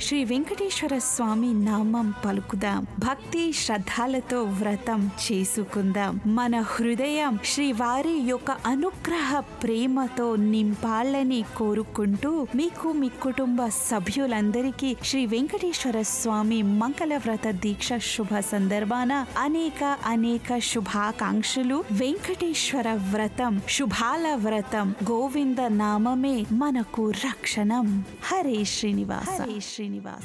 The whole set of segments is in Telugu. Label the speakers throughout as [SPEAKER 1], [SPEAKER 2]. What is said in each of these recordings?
[SPEAKER 1] శ్రీ వెంకటేశ్వర స్వామి నామం పలుకుదాం భక్తి శ్రద్ధలతో వ్రతం చేసుకుందాం మన హృదయం శ్రీవారి యొక్క అనుగ్రహ ప్రేమతో నింపాలని కోరుకుంటూ మీకు మీ కుటుంబ సభ్యులందరికీ శ్రీ వెంకటేశ్వర స్వామి మంగళ వ్రత దీక్ష శుభ సందర్భాన అనేక అనేక శుభాకాంక్షలు వెంకటేశ్వర వ్రతం శుభాల వ్రతం గోవింద నామమే మనకు రక్షణం హరే శ్రీనివాస హరే శ్రీనివాస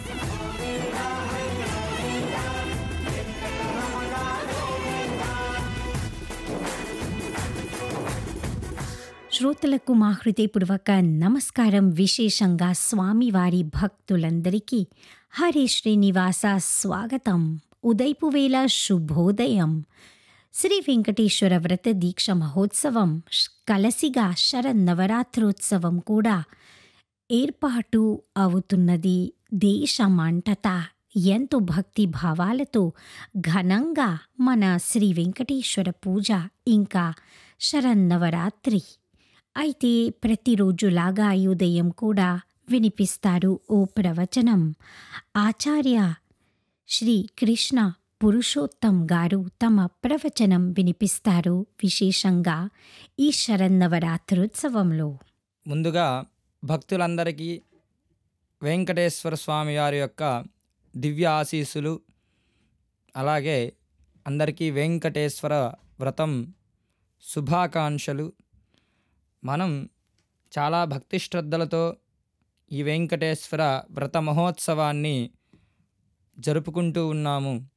[SPEAKER 2] శ్రోతలకు మా హృదయపూర్వక నమస్కారం విశేషంగా స్వామివారి భక్తులందరికీ హరే శ్రీనివాస స్వాగతం ఉదయపు వేళ శుభోదయం శ్రీ వెంకటేశ్వర వ్రత దీక్ష మహోత్సవం శ్- కలసిగా శరన్నవరాత్రోత్సవం కూడా ఏర్పాటు అవుతున్నది దేశమంటతా ఎంతో భక్తి భావాలతో ఘనంగా మన శ్రీ వెంకటేశ్వర పూజ ఇంకా శరన్నవరాత్రి అయితే ప్రతిరోజులాగా ఈ ఉదయం కూడా వినిపిస్తారు ఓ ప్రవచనం ఆచార్య శ్రీ కృష్ణ పురుషోత్తం గారు తమ ప్రవచనం వినిపిస్తారు విశేషంగా ఈ శరన్నవరాత్రోత్సవంలో
[SPEAKER 3] ముందుగా భక్తులందరికీ వెంకటేశ్వర స్వామి వారి యొక్క దివ్య ఆశీస్సులు అలాగే అందరికీ వెంకటేశ్వర వ్రతం శుభాకాంక్షలు మనం చాలా భక్తి శ్రద్ధలతో ఈ వెంకటేశ్వర వ్రత మహోత్సవాన్ని జరుపుకుంటూ ఉన్నాము